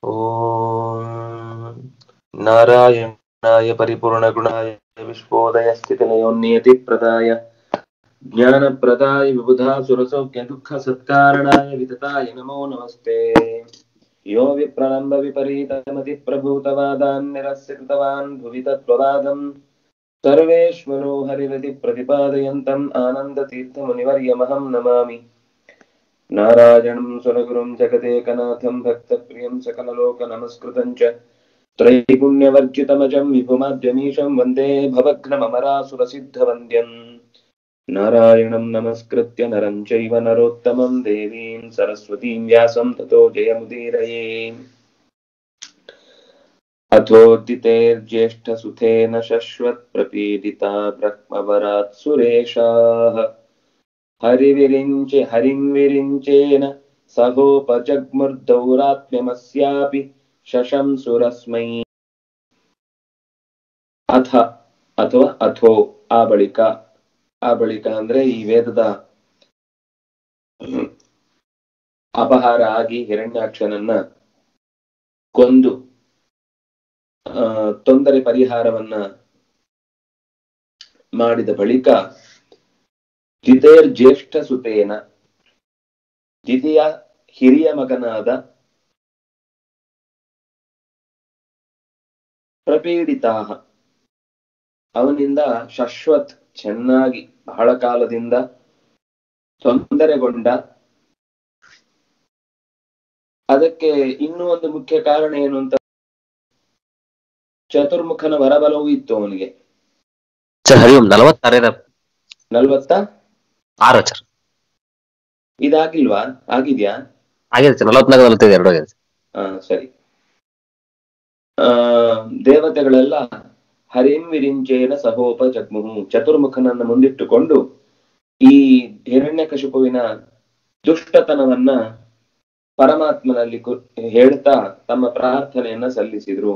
ॐ नारायणाय परिपूर्णगुणाय विश्वोदयस्थितिलयोन्नियतिप्रदाय ज्ञानप्रदाय विबुधासुरसौख्यदुःखसत्कारणाय वितताय नमो नमस्ते यो विप्रलम्ब विपरीतमतिप्रभूतवादान् निरस्य कृतवान् भुवि तत्त्ववादम् सर्वेश्वरो हरिरति प्रतिपादयन्तम् आनन्दतीर्थमुनिवर्यमहं नमामि नारायणं सुरगुरुं जगदेकनाथं भक्तप्रियं सकललोकनमस्कृतं च त्रैगुण्यवर्जितमजं विभुमाद्यमीशं वन्दे भवघ्नममरासुरसिद्धवन्द्यम् नारायणं नमस्कृत्य नरं चैव नरोत्तमं देवीं सरस्वतीं व्यासं ततो जयमुदीरये अथोदितेर्ज्येष्ठसुतेन शश्वत्प्रपीडिता ब्रह्मवरात् सुरेशाः हरिविरिञ्चे हरिं विरिञ्चेन सहोपजग्मुर्दौरात्म्यमस्यापि ಶಶಂಸುರಸ್ಮೈ ಅಥ ಅಥವಾ ಅಥೋ ಆ ಬಳಿಕ ಆ ಬಳಿಕ ಅಂದ್ರೆ ಈ ವೇದದ ಅಪಹಾರ ಆಗಿ ಹಿರಣ್ಯಾಕ್ಷನನ್ನ ಕೊಂದು ಆ ತೊಂದರೆ ಪರಿಹಾರವನ್ನ ಮಾಡಿದ ಬಳಿಕ ದ್ವಿತೇರ್ ಜ್ಯೇಷ್ಠ ಸುತೇನ ದ್ವಿತೀಯ ಹಿರಿಯ ಮಗನಾದ ಪ್ರಪೀಡಿತಾ ಅವನಿಂದ ಶಶ್ವತ್ ಚೆನ್ನಾಗಿ ಬಹಳ ಕಾಲದಿಂದ ತೊಂದರೆಗೊಂಡ ಅದಕ್ಕೆ ಇನ್ನೂ ಒಂದು ಮುಖ್ಯ ಕಾರಣ ಏನು ಅಂತ ಚತುರ್ಮುಖನ ವರಬಲವೂ ಇತ್ತು ಅವನಿಗೆ ಸರ್ ಹರಿ ಓಂ ನಲವತ್ತಾರರ ನಲ್ವತ್ತ ಆರು ಸರ್ ಇದಾಗಿಲ್ವಾ ಆಗಿದ್ಯಾ ಆಗಿದೆ ಸರ್ ನಲವತ್ನಾಲ್ಕು ನಲವತ್ತೈದು ಎರಡು ಆಗಿದೆ ಹಾ ಸರಿ ಆ ದೇವತೆಗಳೆಲ್ಲ ಹರಿಂ ವಿರಿಂಚೇನ ಸಹೋಪ ಜಗ್ಮುಹು ಚತುರ್ಮುಖನನ್ನ ಮುಂದಿಟ್ಟುಕೊಂಡು ಈ ಹಿರಣ್ಯಕಶಿಪುವಿನ ದುಷ್ಟತನವನ್ನ ಪರಮಾತ್ಮನಲ್ಲಿ ಕು- ಹೇಳ್ತಾ ತಮ್ಮ ಪ್ರಾರ್ಥನೆಯನ್ನ ಸಲ್ಲಿಸಿದ್ರು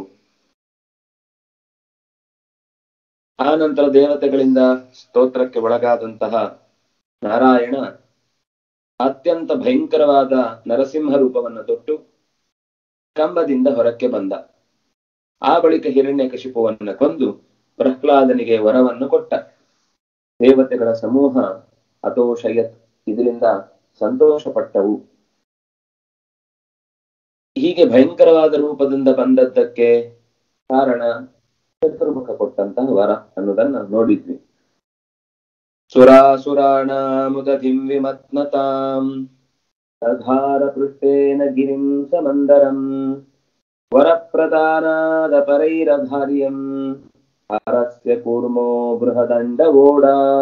ಆ ನಂತರ ದೇವತೆಗಳಿಂದ ಸ್ತೋತ್ರಕ್ಕೆ ಒಳಗಾದಂತಹ ನಾರಾಯಣ ಅತ್ಯಂತ ಭಯಂಕರವಾದ ನರಸಿಂಹ ರೂಪವನ್ನು ತೊಟ್ಟು ಕಂಬದಿಂದ ಹೊರಕ್ಕೆ ಬಂದ ಆ ಬಳಿಕ ಹಿರಣ್ಯಕಶಿಪುವನ್ನ ಕೊಂದು ಪ್ರಹ್ಲಾದನಿಗೆ ವರವನ್ನು ಕೊಟ್ಟ ದೇವತೆಗಳ ಸಮೂಹ ಅತೋಷಯತ್ ಇದರಿಂದ ಸಂತೋಷಪಟ್ಟವು ಹೀಗೆ ಭಯಂಕರವಾದ ರೂಪದಿಂದ ಬಂದದ್ದಕ್ಕೆ ಕಾರಣ ಚತುರ್ಮುಖ ಕೊಟ್ಟಂತಹ ವರ ಅನ್ನೋದನ್ನ ನೋಡಿದ್ವಿ ಸುರಾಸುರಾಣಾಮುದಧಿಂ ವಿಮತ್ನತಾಂ ತಧಾರ ಪೃಷ್ಟೇನ ಗಿರಿಂ ಸಮಂದರಂ ವರಪ್ರದಾನಾದಪರೈರಧಾರ್ಯಂ ಹರಸ್ಯ ಕೂರ್ಮೋ ಬೃಹದಂಡವೋಡ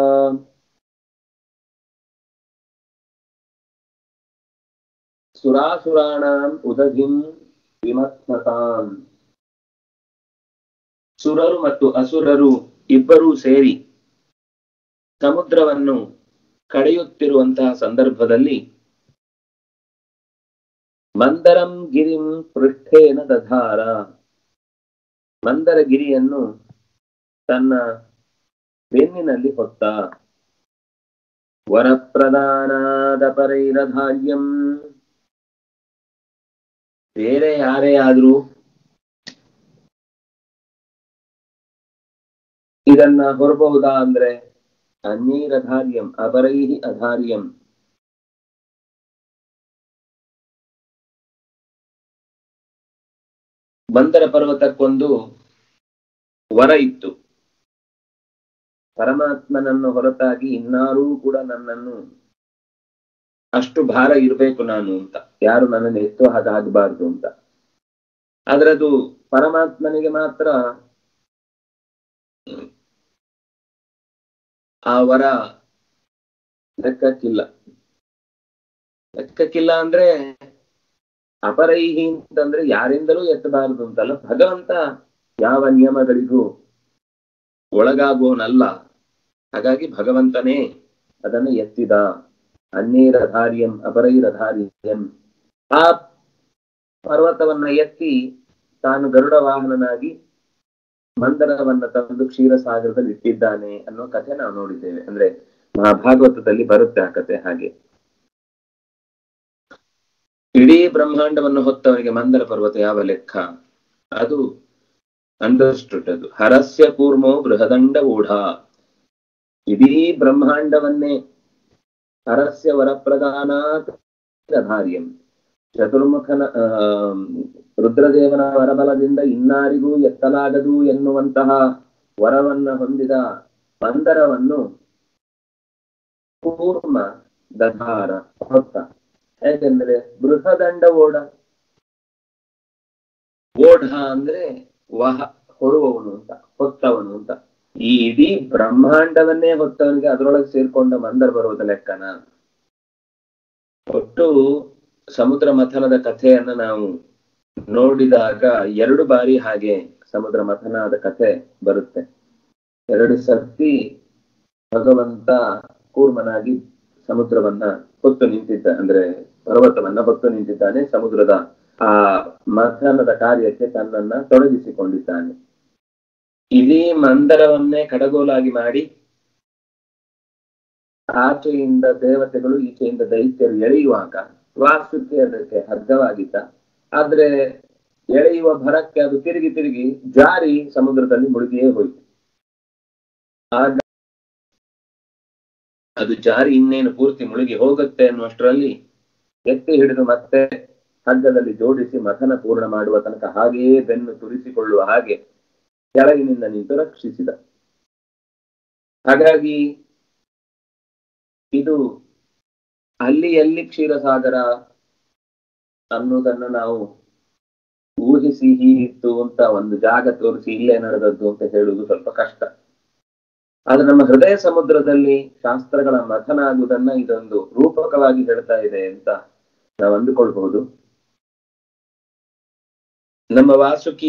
ಸುರಾಸುರಾಣಾಂ ಉದಧಿಂ ವಿಮತ್ನತಾಂ ಸುರರು ಮತ್ತು ಅಸುರರು ಇಬ್ಬರೂ ಸೇರಿ ಸಮುದ್ರವನ್ನು ಕಡೆಯುತ್ತಿರುವಂತಹ ಸಂದರ್ಭದಲ್ಲಿ ಮಂದರಂ ಗಿರಿಂ ಪೃಷ್ಠೇನ ದಧಾರ ಮಂದರ ಗಿರಿಯನ್ನು ತನ್ನ ಬೆನ್ನಿನಲ್ಲಿ ಹೊತ್ತ ವರಪ್ರದಾನಾದ ಪರೈರಧಾರ್ಯಂ ಬೇರೆ ಯಾರೇ ಆದ್ರೂ ಇದನ್ನ ಹೊರಬಹುದಾ ಅಂದ್ರೆ ಅನ್ಯೈರಧಾರ್ಯಂ ಅಪರೈಹಿ ಅಧಾರ್ಯಂ ಬಂದರ ಪರ್ವತಕ್ಕೊಂದು ವರ ಇತ್ತು ಪರಮಾತ್ಮನನ್ನು ಹೊರತಾಗಿ ಇನ್ನಾರೂ ಕೂಡ ನನ್ನನ್ನು ಅಷ್ಟು ಭಾರ ಇರಬೇಕು ನಾನು ಅಂತ ಯಾರು ನನ್ನನ್ನು ಎತ್ತೋ ಹಾಗಾಗಬಾರ್ದು ಅಂತ ಆದ್ರೆ ಅದು ಪರಮಾತ್ಮನಿಗೆ ಮಾತ್ರ ಆ ವರ ಲೆಕ್ಕಕ್ಕಿಲ್ಲ ಲೆಕ್ಕಕ್ಕಿಲ್ಲ ಅಂದ್ರೆ ಅಪರೈಹಿ ಅಂತಂದ್ರೆ ಯಾರಿಂದಲೂ ಎತ್ತಬಾರದು ಅಂತಲ್ಲ ಭಗವಂತ ಯಾವ ನಿಯಮಗಳಿಗೂ ಒಳಗಾಗುವವನಲ್ಲ ಹಾಗಾಗಿ ಭಗವಂತನೇ ಅದನ್ನು ಎತ್ತಿದ ಅನ್ಯೈರಧಾರ್ಯಂ ಅಪರೈರಧಾರ್ಯಂ ಆ ಪರ್ವತವನ್ನ ಎತ್ತಿ ತಾನು ಗರುಡ ವಾಹನನಾಗಿ ಮಂದರವನ್ನ ತಂದು ಕ್ಷೀರಸಾಗರದಲ್ಲಿ ಇಟ್ಟಿದ್ದಾನೆ ಅನ್ನೋ ಕಥೆ ನಾವು ನೋಡಿದ್ದೇವೆ ಅಂದ್ರೆ ಮಹಾಭಾಗವತದಲ್ಲಿ ಬರುತ್ತೆ ಆ ಕಥೆ ಹಾಗೆ ಇಡೀ ಬ್ರಹ್ಮಾಂಡವನ್ನು ಹೊತ್ತವನಿಗೆ ಮಂದರ ಪರ್ವತ ಯಾವ ಲೆಕ್ಕ ಅದು ಅಂಡರ್ಸ್ಟುಡ್ ಅದು ಹರಸ್ಯ ಕೂರ್ಮೋ ಬೃಹದಂಡ ಊಢ ಇಡೀ ಬ್ರಹ್ಮಾಂಡವನ್ನೇ ಹರಸ್ಯ ವರಪ್ರಧಾನಾತ್ ಧಾರ್ಯಂ ಚತುರ್ಮುಖನ ಆ, ರುದ್ರದೇವನ ವರಬಲದಿಂದ ಇನ್ನಾರಿಗೂ ಎತ್ತಲಾಗದು ಎನ್ನುವಂತಹ ವರವನ್ನ ಹೊಂದಿದ ಮಂದರವನ್ನು ಕೂರ್ಮ ದಧಾರ ಹೊತ್ತ ಹೇಗೆಂದ್ರೆ ಬೃಹದಂಡ ಓಡ ಓಢ ಅಂದ್ರೆ ವಹ ಹೊರುವವನು ಅಂತ ಹೊತ್ತವನು ಅಂತ ಈ ಇಡೀ ಬ್ರಹ್ಮಾಂಡವನ್ನೇ ಹೊತ್ತವನಿಗೆ ಅದರೊಳಗೆ ಸೇರ್ಕೊಂಡ ಮಂದರ ಬರುವುದ ಲೆಕ್ಕನ ಒಟ್ಟು ಸಮುದ್ರ ಮಥನದ ಕಥೆಯನ್ನ ನಾವು ನೋಡಿದಾಗ ಎರಡು ಬಾರಿ ಹಾಗೆ ಸಮುದ್ರ ಮಥನದ ಕಥೆ ಬರುತ್ತೆ ಎರಡು ಸರ್ತಿ ಭಗವಂತ ಕೂರ್ಮನಾಗಿ ಸಮುದ್ರವನ್ನ ಹೊತ್ತು ನಿಂತಿದ್ದ ಅಂದ್ರೆ ಪರ್ವತವನ್ನ ಹೊತ್ತು ನಿಂತಿದ್ದಾನೆ ಸಮುದ್ರದ ಆ ಮಥನದ ಕಾರ್ಯಕ್ಕೆ ತನ್ನನ್ನ ತೊಡಗಿಸಿಕೊಂಡಿದ್ದಾನೆ ಇಡೀ ಮಂದರವನ್ನೇ ಕಡಗೋಲಾಗಿ ಮಾಡಿ ಆಚೆಯಿಂದ ದೇವತೆಗಳು ಈಚೆಯಿಂದ ದೈತ್ಯರು ಎಳೆಯುವಾಗ ವಾಸುಕ್ಕೆ ಅದಕ್ಕೆ ಹಗ್ಗವಾಗಿದ್ದ ಆದ್ರೆ ಎಳೆಯುವ ಭರಕ್ಕೆ ಅದು ತಿರುಗಿ ತಿರುಗಿ ಜಾರಿ ಸಮುದ್ರದಲ್ಲಿ ಮುಳುಗಿಯೇ ಹೋಯಿತು ಆಗ ಅದು ಜಾರಿ ಇನ್ನೇನು ಪೂರ್ತಿ ಮುಳುಗಿ ಹೋಗುತ್ತೆ ಅನ್ನುವಷ್ಟರಲ್ಲಿ ಎತ್ತಿ ಹಿಡಿದು ಮತ್ತೆ ಹಗ್ಗದಲ್ಲಿ ಜೋಡಿಸಿ ಮಥನ ಪೂರ್ಣ ಮಾಡುವ ತನಕ ಹಾಗೆಯೇ ಬೆನ್ನು ತುರಿಸಿಕೊಳ್ಳುವ ಹಾಗೆ ಕೆಳಗಿನಿಂದ ನಿಂತು ರಕ್ಷಿಸಿದ ಹಾಗಾಗಿ ಇದು ಅಲ್ಲಿ ಎಲ್ಲಿ ಕ್ಷೀರಸಾಗರ ಅನ್ನೋದನ್ನ ನಾವು ಊಹಿಸಿ ಹೀಗಿತ್ತು ಅಂತ ಒಂದು ಜಾಗ ತೋರಿಸಿ ಇಲ್ಲೇ ನಡೆದದ್ದು ಅಂತ ಹೇಳುವುದು ಸ್ವಲ್ಪ ಕಷ್ಟ ಆದ್ರೆ ನಮ್ಮ ಹೃದಯ ಸಮುದ್ರದಲ್ಲಿ ಶಾಸ್ತ್ರಗಳ ಮಥನ ಆಗುವುದನ್ನ ಇದೊಂದು ರೂಪಕವಾಗಿ ಹೇಳ್ತಾ ಇದೆ ಅಂತ ನಾವು ಅಂದುಕೊಳ್ಬಹುದು ನಮ್ಮ ವಾಸುಕಿ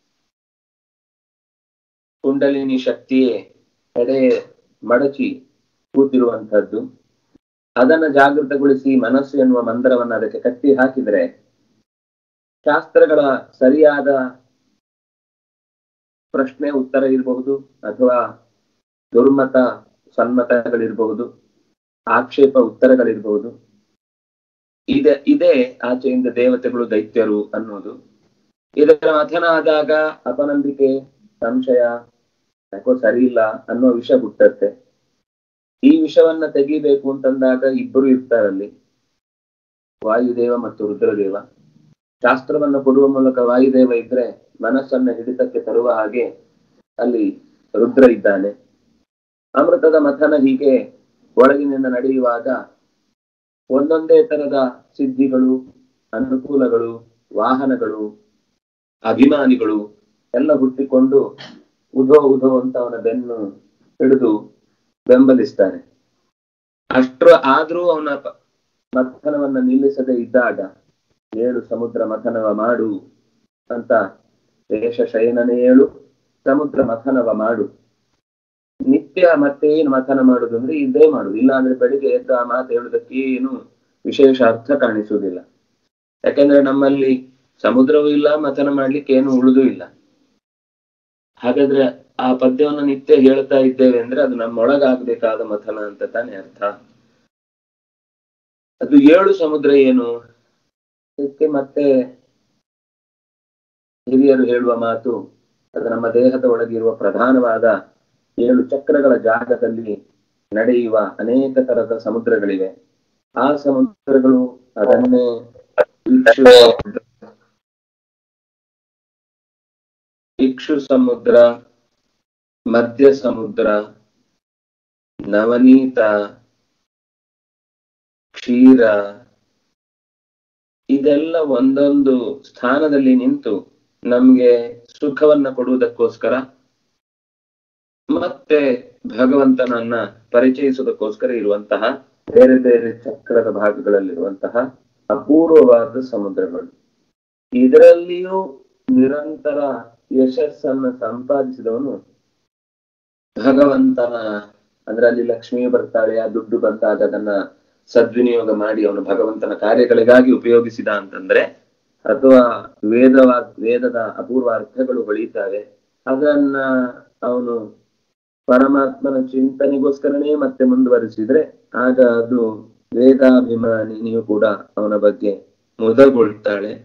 ಕುಂಡಲಿನಿ ಶಕ್ತಿಯೇ ಎಡೆ ಮಡಚಿ ಕೂತಿರುವಂತಹದ್ದು ಅದನ್ನ ಜಾಗೃತಗೊಳಿಸಿ ಮನಸ್ಸು ಎನ್ನುವ ಮಂದರವನ್ನ ಅದಕ್ಕೆ ಕಟ್ಟಿ ಹಾಕಿದ್ರೆ ಶಾಸ್ತ್ರಗಳ ಸರಿಯಾದ ಪ್ರಶ್ನೆ ಉತ್ತರ ಇರಬಹುದು ಅಥವಾ ದುರ್ಮತ ಸನ್ಮತಗಳಿರಬಹುದು ಆಕ್ಷೇಪ ಉತ್ತರಗಳಿರಬಹುದು ಇದೆ ಇದೇ ಆಚೆಯಿಂದ ದೇವತೆಗಳು ದೈತ್ಯರು ಅನ್ನೋದು ಇದರ ಮಥನ ಆದಾಗ ಅಪನಂಬಿಕೆ ಸಂಶಯ ಯಾಕೋ ಸರಿ ಇಲ್ಲ ಅನ್ನೋ ವಿಷಯ ಹುಟ್ಟತ್ತೆ ಈ ವಿಷವನ್ನ ತೆಗಿಬೇಕು ಅಂತಂದಾಗ ಇಬ್ಬರು ಇರ್ತಾರಲ್ಲಿ ವಾಯುದೇವ ಮತ್ತು ರುದ್ರದೇವ ಶಾಸ್ತ್ರವನ್ನ ಕೊಡುವ ಮೂಲಕ ವಾಯುದೇವ ಇದ್ರೆ ಮನಸ್ಸನ್ನ ಹಿಡಿತಕ್ಕೆ ತರುವ ಹಾಗೆ ಅಲ್ಲಿ ರುದ್ರ ಇದ್ದಾನೆ ಅಮೃತದ ಮಥನ ಹೀಗೆ ಒಳಗಿನಿಂದ ನಡೆಯುವಾಗ ಒಂದೊಂದೇ ತರದ ಸಿದ್ಧಿಗಳು ಅನುಕೂಲಗಳು ವಾಹನಗಳು ಅಭಿಮಾನಿಗಳು ಎಲ್ಲ ಹುಟ್ಟಿಕೊಂಡು ಉಧೋ ಉಧೋ ಅಂತ ಅವನ ಬೆನ್ನು ಹಿಡಿದು ಬೆಂಬಲಿಸ್ತಾರೆ ಅಷ್ಟ್ರ ಆದ್ರೂ ಅವನ ಪ- ಮಥನವನ್ನ ನಿಲ್ಲಿಸದೆ ಇದ್ದಾಗ ಏಳು ಸಮುದ್ರ ಮಥನವ ಮಾಡು ಅಂತ ದೇಶ ಶಯನನೇ ಏಳು ಸಮುದ್ರ ಮಥನವ ಮಾಡು ನಿತ್ಯ ಮತ್ತೆ ಏನು ಮಥನ ಮಾಡುದು ಅಂದ್ರೆ ಇದೇ ಮಾಡುದು ಇಲ್ಲ ಅಂದ್ರೆ ಬೆಳಿಗ್ಗೆ ಎದ್ದು ಆ ಮಾತು ಹೇಳುದಕ್ಕೆ ಏನು ವಿಶೇಷ ಅರ್ಥ ಕಾಣಿಸುವುದಿಲ್ಲ ಯಾಕಂದ್ರೆ ನಮ್ಮಲ್ಲಿ ಸಮುದ್ರವೂ ಇಲ್ಲ ಮಥನ ಮಾಡ್ಲಿಕ್ಕೆ ಏನು ಉಳಿದು ಇಲ್ಲ ಹಾಗಾದ್ರೆ ಆ ಪದ್ಯವನ್ನು ನಿತ್ಯ ಹೇಳ್ತಾ ಇದ್ದೇವೆ ಅಂದ್ರೆ ಅದು ನಮ್ಮೊಳಗಾಗಬೇಕಾದ ಮಥನ ಅಂತ ತಾನೇ ಅರ್ಥ ಅದು ಏಳು ಸಮುದ್ರ ಏನು ಇದಕ್ಕೆ ಮತ್ತೆ ಹಿರಿಯರು ಹೇಳುವ ಮಾತು ಅದು ನಮ್ಮ ದೇಹದ ಒಳಗಿರುವ ಪ್ರಧಾನವಾದ ಏಳು ಚಕ್ರಗಳ ಜಾಗದಲ್ಲಿ ನಡೆಯುವ ಅನೇಕ ತರದ ಸಮುದ್ರಗಳಿವೆ ಆ ಸಮುದ್ರಗಳು ಅದನ್ನೇ ಇಕ್ಷು ಇಕ್ಷು ಸಮುದ್ರ ಮಧ್ಯ ಸಮುದ್ರ ನವನೀತ ಕ್ಷೀರ ಇದೆಲ್ಲ ಒಂದೊಂದು ಸ್ಥಾನದಲ್ಲಿ ನಿಂತು ನಮ್ಗೆ ಸುಖವನ್ನ ಕೊಡುವುದಕ್ಕೋಸ್ಕರ ಮತ್ತೆ ಭಗವಂತನನ್ನ ಪರಿಚಯಿಸುವುದಕ್ಕೋಸ್ಕರ ಇರುವಂತಹ ಬೇರೆ ಬೇರೆ ಚಕ್ರದ ಭಾಗಗಳಲ್ಲಿರುವಂತಹ ಅಪೂರ್ವವಾದ ಸಮುದ್ರಗಳು ಇದರಲ್ಲಿಯೂ ನಿರಂತರ ಯಶಸ್ಸನ್ನ ಸಂಪಾದಿಸಿದವನು ಭಗವಂತನ ಅಂದ್ರೆ ಅಲ್ಲಿ ಲಕ್ಷ್ಮಿ ಬರ್ತಾಳೆ ಆ ದುಡ್ಡು ಬಂದಾಗ ಅದನ್ನ ಸದ್ವಿನಿಯೋಗ ಮಾಡಿ ಅವನು ಭಗವಂತನ ಕಾರ್ಯಗಳಿಗಾಗಿ ಉಪಯೋಗಿಸಿದ ಅಂತಂದ್ರೆ ಅಥವಾ ವೇದವ ವೇದದ ಅಪೂರ್ವ ಅರ್ಥಗಳು ಹೊಳಿತಾವೆ ಅದನ್ನ ಅವನು ಪರಮಾತ್ಮನ ಚಿಂತನೆಗೋಸ್ಕರನೇ ಮತ್ತೆ ಮುಂದುವರಿಸಿದ್ರೆ ಆಗ ಅದು ವೇದಾಭಿಮಾನಿ ನೀವು ಕೂಡ ಅವನ ಬಗ್ಗೆ ಮುದಗೊಳ್ತಾಳೆ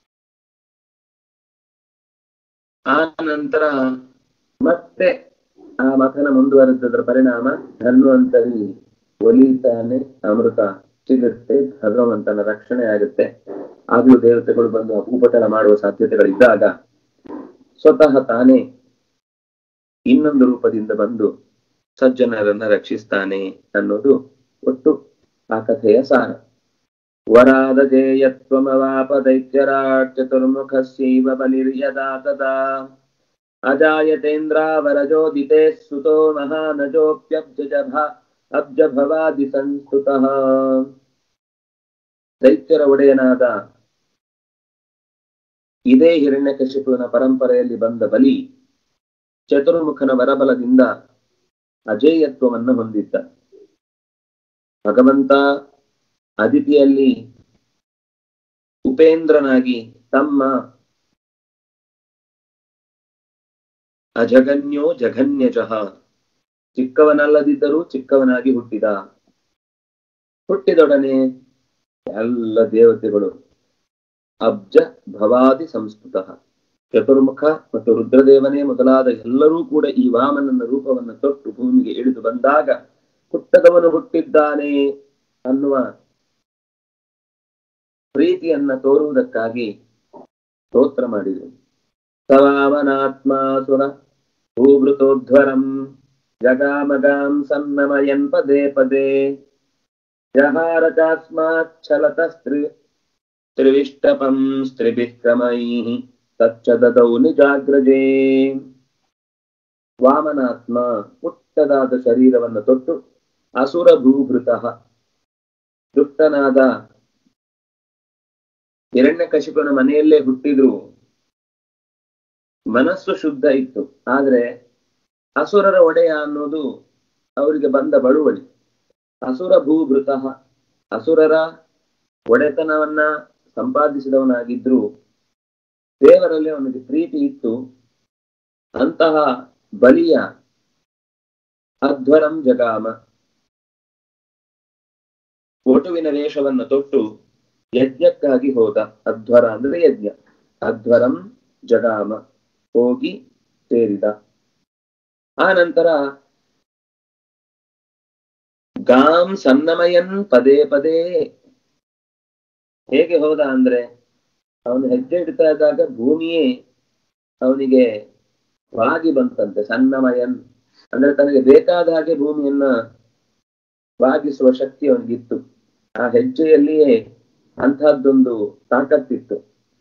ಆ ನಂತರ ಮತ್ತೆ ಆ ಮಥನ ಮುಂದುವರೆದದ್ರ ಪರಿಣಾಮ ಧನ್ವಂತರಿ ಒಲಿತಾನೆ ಅಮೃತ ಸಿಗುತ್ತೆ ಭಗವಂತನ ರಕ್ಷಣೆ ಆಗುತ್ತೆ ಆಗ್ಲೂ ದೇವತೆಗಳು ಬಂದು ಅಪೂಪಟಲ ಮಾಡುವ ಸಾಧ್ಯತೆಗಳಿದ್ದಾಗ ಸ್ವತಃ ತಾನೇ ಇನ್ನೊಂದು ರೂಪದಿಂದ ಬಂದು ಸಜ್ಜನರನ್ನ ರಕ್ಷಿಸ್ತಾನೆ ಅನ್ನೋದು ಒಟ್ಟು ಆ ಕಥೆಯ ಸಾರ ವರಾದ ಜೇಯತ್ವಮವಾಪ ದೈತ್ಯರಾಟ್ ಚತುರ್ಮುಖಸ್ಯೈವ ಬಲಿರ್ಯದಾ ತದಾ ಅಜಾಯತೇಂದ್ರಾವರಜೋದಿತೆ ಸುತೋ ಮಹಾನಜೋಪ್ಯಬ್ಜ ಅಬ್ಜ ಭವಾದಿ ಸಂಸ್ತುತಃ ದೈತ್ಯರ ಒಡೆಯನಾದ ಇದೇ ಹಿರಣ್ಯಕಶಿಪುವಿನ ಪರಂಪರೆಯಲ್ಲಿ ಬಂದ ಬಲಿ ಚತುರ್ಮುಖನ ವರಬಲದಿಂದ ಅಜೇಯತ್ವವನ್ನು ಹೊಂದಿದ್ದ ಭಗವಂತ ಅದಿತಿಯಲ್ಲಿ ಉಪೇಂದ್ರನಾಗಿ ತಮ್ಮ ಅಜಗನ್ಯೋ ಜಘನ್ಯಜಃ ಚಿಕ್ಕವನಲ್ಲದಿದ್ದರೂ ಚಿಕ್ಕವನಾಗಿ ಹುಟ್ಟಿದ ಹುಟ್ಟಿದೊಡನೆ ಎಲ್ಲ ದೇವತೆಗಳು ಅಬ್ಜ ಭವಾದಿ ಸಂಸ್ಕೃತ ಚತುರ್ಮುಖ ಮತ್ತು ರುದ್ರದೇವನೇ ಮೊದಲಾದ ಎಲ್ಲರೂ ಕೂಡ ಈ ವಾಮನನ ರೂಪವನ್ನು ತೊಟ್ಟು ಭೂಮಿಗೆ ಇಳಿದು ಬಂದಾಗ ಹುಟ್ಟದವನು ಹುಟ್ಟಿದ್ದಾನೆ ಅನ್ನುವ ಪ್ರೀತಿಯನ್ನ ತೋರುವುದಕ್ಕಾಗಿ ಸ್ತೋತ್ರ ಮಾಡಿದರು ಸವಾಮನಾತ್ಮಾಸುರ ಭೂಭೃತೋಧ್ವರಂ ಜಗಾಮಗಾಂ ಸನ್ನಮಯನ್ ಪದೇ ಪದೇ ಜಹಾರ ಚಾಸ್ಮಾಚ್ಛಲತಸ್ತ್ರಿ ತ್ರಿವಿಷ್ಟಪಂ ಸ್ತ್ರಿಭಿಕ್ರಮೈಃ ತಚ್ಚ ದದೌ ನಿಜಾಗ್ರಜೇ ವಾಮನಾತ್ಮ ಪುಟ್ಟದಾದ ಶರೀರವನ್ನು ತೊಟ್ಟು ಅಸುರ ಭೂಭೃತಃ ದುಷ್ಟನಾದ ಹಿರಣ್ಯಕಶಿಪನ ಮನೆಯಲ್ಲೇ ಹುಟ್ಟಿದ್ರು ಮನಸ್ಸು ಶುದ್ಧ ಇತ್ತು ಆದ್ರೆ ಅಸುರರ ಒಡೆಯ ಅನ್ನೋದು ಅವರಿಗೆ ಬಂದ ಬಳುವಳಿ ಅಸುರ ಭೂಭೃತಃ ಅಸುರರ ಒಡೆತನವನ್ನ ಸಂಪಾದಿಸಿದವನಾಗಿದ್ರು ದೇವರಲ್ಲಿ ಅವನಿಗೆ ಪ್ರೀತಿ ಇತ್ತು ಅಂತಹ ಬಲಿಯ ಅಧ್ವರಂ ಜಗಾಮ ಒಟುವಿನ ವೇಷವನ್ನು ತೊಟ್ಟು ಯಜ್ಞಕ್ಕಾಗಿ ಹೋದ ಅಧ್ವರ ಅಂದ್ರೆ ಯಜ್ಞ ಅಧ್ವರಂ ಜಗಾಮ ಹೋಗಿ ಸೇರಿದ ಆ ನಂತರ ಗಾಂ ಸನ್ನಮಯನ್ ಪದೇ ಪದೇ ಹೇಗೆ ಹೋದ ಅಂದ್ರೆ ಅವನು ಹೆಜ್ಜೆ ಇಡ್ತಾ ಇದ್ದಾಗ ಭೂಮಿಯೇ ಅವನಿಗೆ ವಾಗಿ ಬಂತಂತೆ ಸನ್ನಮಯನ್ ಅಂದ್ರೆ ತನಗೆ ಬೇಕಾದ ಹಾಗೆ ಭೂಮಿಯನ್ನ ವಾಗಿಸುವ ಶಕ್ತಿ ಅವನಿಗಿತ್ತು ಆ ಹೆಜ್ಜೆಯಲ್ಲಿಯೇ ಅಂತಹದ್ದೊಂದು ತಾಕತ್ತಿತ್ತು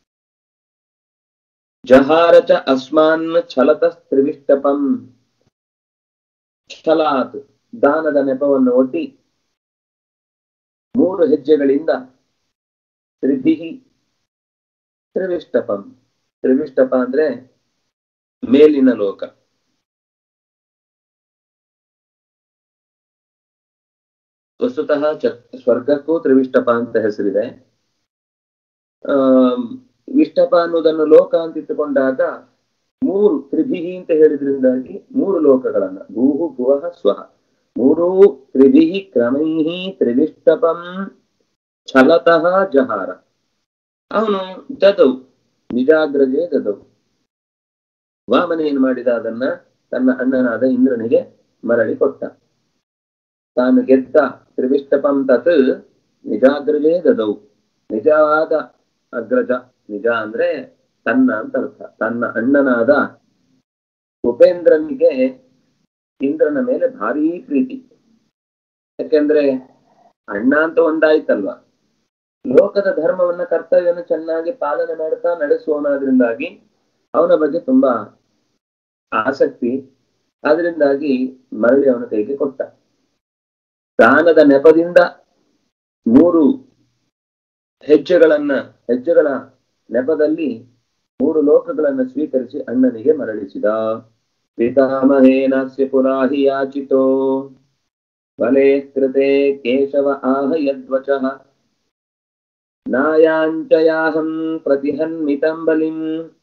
ಜಹಾರ ಚ ಅಸ್ಮಾನ್ ಛಲತ ತ್ರಿವಿಷ್ಟಪಂ ಛಲಾತ್ ದಾನದ ನೆಪವನ್ನು ಒಡ್ಡಿ ಮೂರು ಹೆಜ್ಜೆಗಳಿಂದ ತ್ರಿಭಿಹಿ ತ್ರಿವಿಷ್ಟಪಂ ತ್ರಿವಿಷ್ಟಪ ಅಂದ್ರೆ ಮೇಲಿನ ಲೋಕ ವಸ್ತುತಃ ಚ ಸ್ವರ್ಗಕ್ಕೂ ತ್ರಿವಿಷ್ಟಪ ಅಂತ ಹೆಸರಿದೆ ಆ ವಿಷ್ಟಪ ಅನ್ನೋದನ್ನು ಲೋಕ ಅಂತ ಇಟ್ಟುಕೊಂಡಾಗ ಮೂರು ತ್ರಿಭಿಹಿ ಅಂತ ಹೇಳಿದ್ರಿಂದಾಗಿ ಮೂರು ಲೋಕಗಳನ್ನ ಭೂಹು ಭುವಃ ಸ್ವಹ ಮೂರೂ ತ್ರಿಭಿಹಿ ಕ್ರಮೈಹಿ ತ್ರಿವಿಷ್ಟಪಂ ಛಲತಃ ಜಹಾರ ಅವನು ದದವು ನಿಜಾಗ್ರಜೆ ದದವು ವಾಮನ ಏನ್ ಮಾಡಿದ ಅದನ್ನ ತನ್ನ ಅಣ್ಣನಾದ ಇಂದ್ರನಿಗೆ ಮರಳಿ ಕೊಟ್ಟ ತಾನು ಗೆದ್ದ ತ್ರಿವಿಷ್ಟಪಂ ತತ್ ನಿಜಾಗ್ರಜೇ ದದವು ನಿಜವಾದ ಅಗ್ರಜ ನಿಜ ಅಂದ್ರೆ ತನ್ನ ಅಂತ ಅರ್ಥ ತನ್ನ ಅಣ್ಣನಾದ ಉಪೇಂದ್ರನಿಗೆ ಇಂದ್ರನ ಮೇಲೆ ಭಾರೀ ಪ್ರೀತಿ ಯಾಕೆಂದ್ರೆ ಅಣ್ಣ ಅಂತ ಒಂದಾಯ್ತಲ್ವಾ ಲೋಕದ ಧರ್ಮವನ್ನ ಕರ್ತವ್ಯವನ್ನು ಚೆನ್ನಾಗಿ ಪಾಲನೆ ಮಾಡ್ತಾ ನಡೆಸುವನಾದ್ರಿಂದಾಗಿ ಅವನ ಬಗ್ಗೆ ತುಂಬಾ ಆಸಕ್ತಿ ಆದ್ರಿಂದಾಗಿ ಮರಳಿ ಅವನ ಕೈಗೆ ಕೊಟ್ಟ ದಾನದ ನೆಪದಿಂದ ಮೂರು ಹೆಜ್ಜೆಗಳನ್ನ ಹೆಜ್ಜೆಗಳ ನೆಪದಲ್ಲಿ ಮೂರು ಲೋಕಗಳನ್ನ ಸ್ವೀಕರಿಸಿ ಅಣ್ಣನಿಗೆ ಮರಳಿಸಿದ ಪಿತಾಮಹೇನಸ್ಯ ಪುರಾಹಿ ಯಾಚಿತೋ ಬಲೆ ಕೃತೆ ಕೇಶವ ಆಹ ಯದ್ವಚಃ ನಾಯಾಂಚಯಾಹಂ ಪ್ರತಿಹನ್ಮಿತಂ ಬಲಿಂ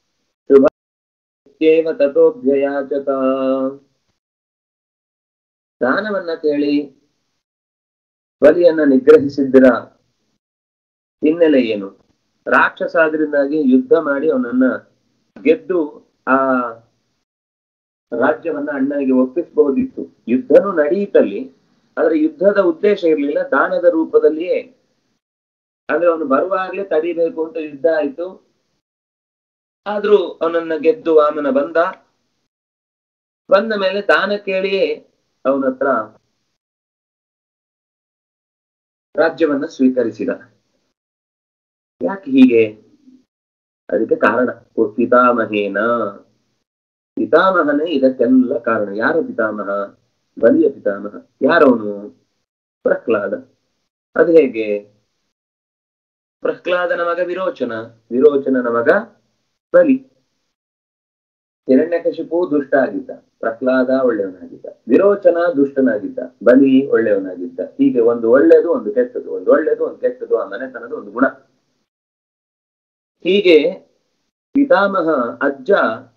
ಶುಭ ತಥೋಭ್ಯಯಾಚತ ದಾನವನ್ನ ಕೇಳಿ ಬಲಿಯನ್ನ ನಿಗ್ರಹಿಸಿದ್ದರ ಹಿನ್ನೆಲೆ ಏನು ರಾಕ್ಷಸ ಆದ್ರಿಂದಾಗಿ ಯುದ್ಧ ಮಾಡಿ ಅವನನ್ನ ಗೆದ್ದು ಆ ರಾಜ್ಯವನ್ನ ಅಣ್ಣನಿಗೆ ಒಪ್ಪಿಸಬಹುದಿತ್ತು ಯುದ್ಧನೂ ನಡೆಯಿತಲ್ಲಿ ಆದ್ರೆ ಯುದ್ಧದ ಉದ್ದೇಶ ಇರ್ಲಿಲ್ಲ ದಾನದ ರೂಪದಲ್ಲಿಯೇ ಅಂದ್ರೆ ಅವನು ಬರುವಾಗ್ಲೇ ತಡಿಬೇಕು ಅಂತ ಯುದ್ಧ ಆಯ್ತು ಆದ್ರೂ ಅವನನ್ನ ಗೆದ್ದು ವಾಮನ ಬಂದ ಬಂದ ಮೇಲೆ ದಾನ ಕೇಳಿಯೇ ಅವನ ಹತ್ರ ರಾಜ್ಯವನ್ನ ಸ್ವೀಕರಿಸಿದ ಯಾಕೆ ಹೀಗೆ ಅದಕ್ಕೆ ಕಾರಣ ಓ ಪಿತಾಮಹೇನ ಪಿತಾಮಹನೇ ಇದಕ್ಕೆಲ್ಲ ಕಾರಣ ಯಾರ ಪಿತಾಮಹ ಬಲಿಯ ಪಿತಾಮಹ ಯಾರವನು ಪ್ರಹ್ಲಾದ ಅದು ಹೇಗೆ ಪ್ರಹ್ಲಾದನ ಮಗ ವಿರೋಚನ ವಿರೋಚನನ ಮಗ ಬಲಿ ಹಿರಣ್ಯಕಶಿಪು ದುಷ್ಟ ಆಗಿದ್ದ ಪ್ರಹ್ಲಾದ ಒಳ್ಳೆಯವನಾಗಿದ್ದ ವಿರೋಚನ ದುಷ್ಟನಾಗಿದ್ದ ಬಲಿ ಒಳ್ಳೆಯವನಾಗಿದ್ದ ಹೀಗೆ ಒಂದು ಒಳ್ಳೆಯದು ಒಂದು ಕೆಟ್ಟದು ಒಂದು ಒಳ್ಳೆಯದು ಒಂದು ಕೆಟ್ಟದು ಆ ಮನೆತನದ ಒಂದು ಗುಣ ಹೀಗೆ ಪಿತಾಮಹ ಅಜ್ಜ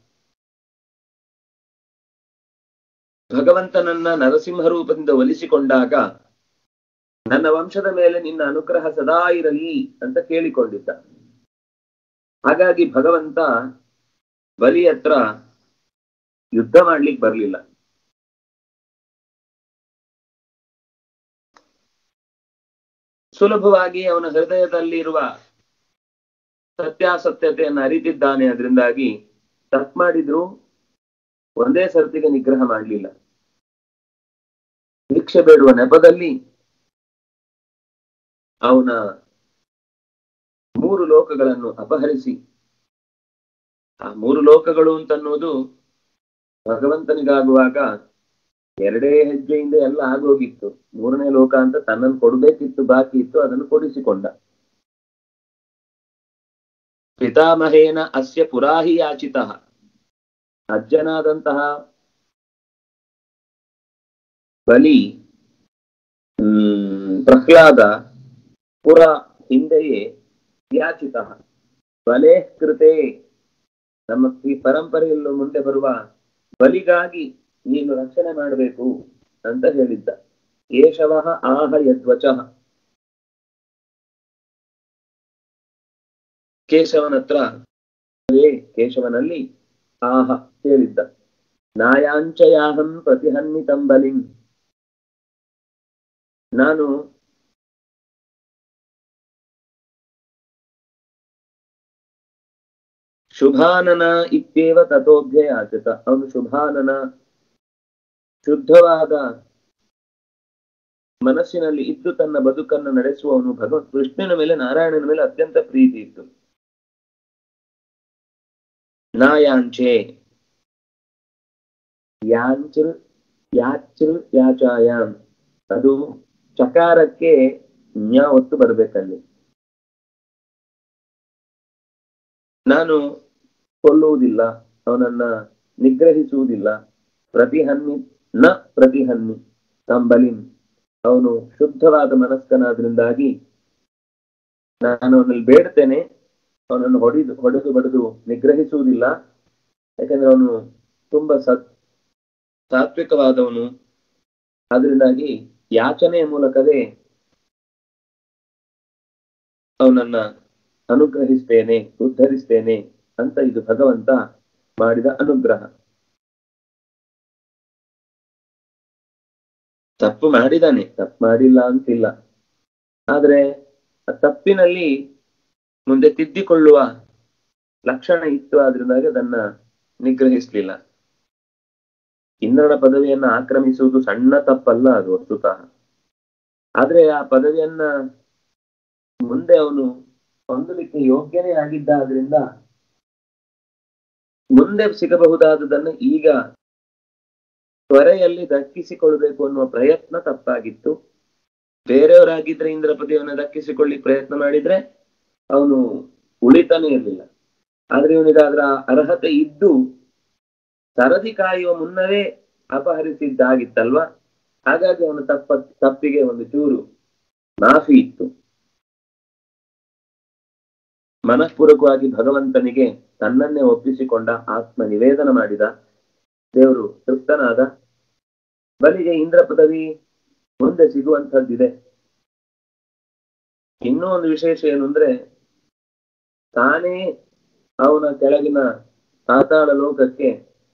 ಭಗವಂತನನ್ನ ನರಸಿಂಹ ರೂಪದಿಂದ ಒಲಿಸಿಕೊಂಡಾಗ ನನ್ನ ವಂಶದ ಮೇಲೆ ನಿನ್ನ ಅನುಗ್ರಹ ಸದಾ ಇರಲಿ ಅಂತ ಕೇಳಿಕೊಂಡಿದ್ದ ಹಾಗಾಗಿ ಭಗವಂತ ಬಲಿ ಹತ್ರ ಯುದ್ಧ ಮಾಡ್ಲಿಕ್ಕೆ ಬರ್ಲಿಲ್ಲ ಸುಲಭವಾಗಿ ಅವನ ಹೃದಯದಲ್ಲಿರುವ ಸತ್ಯಾಸತ್ಯತೆಯನ್ನು ಅರಿತಿದ್ದಾನೆ ಅದರಿಂದಾಗಿ ತಪ್ಪು ಮಾಡಿದ್ರು ಒಂದೇ ಸರ್ತಿಗೆ ನಿಗ್ರಹ ಮಾಡಲಿಲ್ಲ ಭಿಕ್ಷೆ ಬೇಡುವ ನೆಪದಲ್ಲಿ ಅವನ ಮೂರು ಲೋಕಗಳನ್ನು ಅಪಹರಿಸಿ ಆ ಮೂರು ಲೋಕಗಳು ಅಂತನ್ನುವುದು ಭಗವಂತನಿಗಾಗುವಾಗ ಎರಡೇ ಹೆಜ್ಜೆಯಿಂದ ಎಲ್ಲ ಆಗೋಗಿತ್ತು ಮೂರನೇ ಲೋಕ ಅಂತ ತನ್ನನ್ನು ಕೊಡ್ಬೇಕಿತ್ತು ಬಾಕಿ ಇತ್ತು ಅದನ್ನು ಕೊಡಿಸಿಕೊಂಡ ಪಿತಾಮಹೇನ ಅಸ್ಯ ಪುರಾಹಿ ಯಾಚಿತ ಅಜ್ಜನಾದಂತಹ ಬಲಿ ಹ್ಮ್ ಪ್ರಹ್ಲಾದ ಪುರ ಹಿಂದೆಯೇ ಯಾಚಿತ ಬಲೆ ಕೃತೆ ನಮ್ಮ ಈ ಪರಂಪರೆಯಲ್ಲೂ ಮುಂದೆ ಬರುವ ಬಲಿಗಾಗಿ ನೀನು ರಕ್ಷಣೆ ಮಾಡಬೇಕು ಅಂತ ಹೇಳಿದ್ದ ಕೇಶವ ಆಹ ಯದ್ವಚ ಕೇಶವನ ಹತ್ರ ಕೇಶವನಲ್ಲಿ ಆಹ ಹೇಳಿದ್ದ ನಾಯಾಂಚಯಾಹಂ ಪ್ರತಿಹನ್ನಿತಂ ಬಲಿಂ ನಾನು ಶುಭಾನನ ಇತ್ಯೇವ ತಥೋಭ್ಯಯಾಚಿತ ಅವನು ಶುಭಾನನ ಶುದ್ಧವಾದ ಮನಸ್ಸಿನಲ್ಲಿ ಇದ್ದು ತನ್ನ ಬದುಕನ್ನು ನಡೆಸುವವನು ಭಗವಂತ ಕೃಷ್ಣನ ಮೇಲೆ ನಾರಾಯಣನ ಮೇಲೆ ಅತ್ಯಂತ ಪ್ರೀತಿ ಇತ್ತು ನಾಯಾಂಚೆ ಯಾಂಚೃ ಯಾಚೃ ಯಾಚಾಯಾಮ್ ಅದು ಚಕಾರಕ್ಕೆ ನ್ಯ ಒತ್ತು ಬರ್ಬೇಕಲ್ಲಿ ನಾನು ಕೊಲ್ಲುವುದಿಲ್ಲ ಅವನನ್ನ ನಿಗ್ರಹಿಸುವುದಿಲ್ಲ ಪ್ರತಿಹನ್ನಿ ನ ಪ್ರತಿಹನ್ನಿ ಕಂಬಲಿನ್ ಅವನು ಶುದ್ಧವಾದ ಮನಸ್ಕನಾದ್ರಿಂದಾಗಿ ನಾನು ಅವನಲ್ಲಿ ಬೇಡ್ತೇನೆ ಅವನನ್ನು ಹೊಡೆದು ಹೊಡೆದು ಬಡಿದು ನಿಗ್ರಹಿಸುವುದಿಲ್ಲ ಯಾಕಂದ್ರೆ ಅವನು ತುಂಬಾ ಸತ್ ಸಾತ್ವಿಕವಾದವನು ಆದ್ರಿಂದಾಗಿ ಯಾಚನೆಯ ಮೂಲಕವೇ ಅವನನ್ನ ಅನುಗ್ರಹಿಸ್ತೇನೆ ಉದ್ಧರಿಸ್ತೇನೆ ಅಂತ ಇದು ಭಗವಂತ ಮಾಡಿದ ಅನುಗ್ರಹ ತಪ್ಪು ಮಾಡಿದಾನೆ ತಪ್ಪು ಮಾಡಿಲ್ಲ ಅಂತಿಲ್ಲ ಆದ್ರೆ ಆ ತಪ್ಪಿನಲ್ಲಿ ಮುಂದೆ ತಿದ್ದಿಕೊಳ್ಳುವ ಲಕ್ಷಣ ಇತ್ತು ಆದ್ರಿಂದಾಗಿ ಅದನ್ನ ನಿಗ್ರಹಿಸ್ಲಿಲ್ಲ ಇಂದ್ರನ ಪದವಿಯನ್ನ ಆಕ್ರಮಿಸುವುದು ಸಣ್ಣ ತಪ್ಪಲ್ಲ ಅದು ವಸ್ತುತಃ ಆದ್ರೆ ಆ ಪದವಿಯನ್ನ ಮುಂದೆ ಅವನು ಹೊಂದಲಿಕ್ಕೆ ಯೋಗ್ಯನೇ ಆಗಿದ್ದ ಆದ್ರಿಂದ ಮುಂದೆ ಸಿಗಬಹುದಾದದನ್ನು ಈಗ ತ್ವರೆಯಲ್ಲಿ ದಕ್ಕಿಸಿಕೊಳ್ಬೇಕು ಅನ್ನುವ ಪ್ರಯತ್ನ ತಪ್ಪಾಗಿತ್ತು ಬೇರೆಯವರಾಗಿದ್ರೆ ಇಂದ್ರ ಪದವಿಯನ್ನು ದಕ್ಕಿಸಿಕೊಳ್ಳಿ ಪ್ರಯತ್ನ ಮಾಡಿದ್ರೆ ಅವನು ಉಳಿತಾನೆ ಇರಲಿಲ್ಲ ಆದ್ರೆ ಇವನಿಗೆ ಅದರ ಅರ್ಹತೆ ಇದ್ದು ಸರದಿ ಕಾಯುವ ಮುನ್ನವೇ ಅಪಹರಿಸಿದ್ದಾಗಿತ್ತಲ್ವಾ ಹಾಗಾಗಿ ಅವನ ತಪ್ಪ ತಪ್ಪಿಗೆ ಒಂದು ಚೂರು ಮಾಫಿ ಇತ್ತು ಮನಃಪೂರ್ವಕವಾಗಿ ಭಗವಂತನಿಗೆ ತನ್ನನ್ನೇ ಒಪ್ಪಿಸಿಕೊಂಡ ಆತ್ಮ ನಿವೇದನ ಮಾಡಿದ ದೇವರು ತೃಪ್ತನಾದ ಬಲಿಗೆ ಇಂದ್ರ ಪದವಿ ಮುಂದೆ ಸಿಗುವಂತಹದ್ದಿದೆ ಇನ್ನೂ ಒಂದು ವಿಶೇಷ ಏನು ಅಂದ್ರೆ ತಾನೇ ಅವನ ಕೆಳಗಿನ ಪಾತಾಳ ಲೋಕಕ್ಕೆ